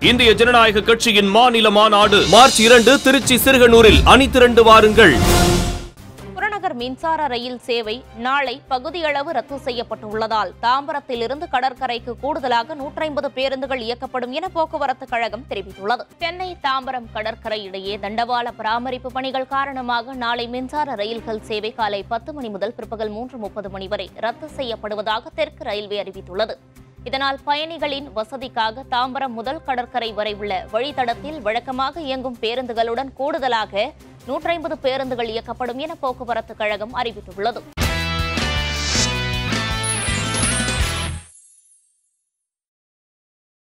இந்திய ஜனநாயக கட்சியின் மாநில மாநாடு மார்ச் இரண்டு திருச்சி சிறுகனூரில் அணி திரண்டு வாருங்கள் புறநகர் மின்சார ரயில் சேவை நாளை பகுதியளவு ரத்து செய்யப்பட்டுள்ளதால் தாம்பரத்திலிருந்து கடற்கரைக்கு கூடுதலாக 150 பேருந்துகள் இயக்கப்படும் என போக்குவரத்து கழகம் தெரிவித்துள்ளது சென்னை தாம்பரம் கடற்கரை இடையே தண்டவாள பராமரிப்பு பணிகள் காரணமாக நாளை மின்சார ரயில்கள் சேவை காலை பத்து மணி முதல் பிற்பகல் மூன்று முப்பது மணி வரை ரத்து செய்யப்படுவதாக தெற்கு ரயில்வே அறிவித்துள்ளது இதனால் பயணிகளின் வசதிக்காக தாம்பரம் முதல் கடற்கரை வரை உள்ள வழித்தடத்தில் வழக்கமாக இயங்கும் பேருந்துகளுடன் கூடுதலாக 150 பேருந்துகள் இயக்கப்படும் என போக்குவரத்து கழகம் அறிவித்துள்ளது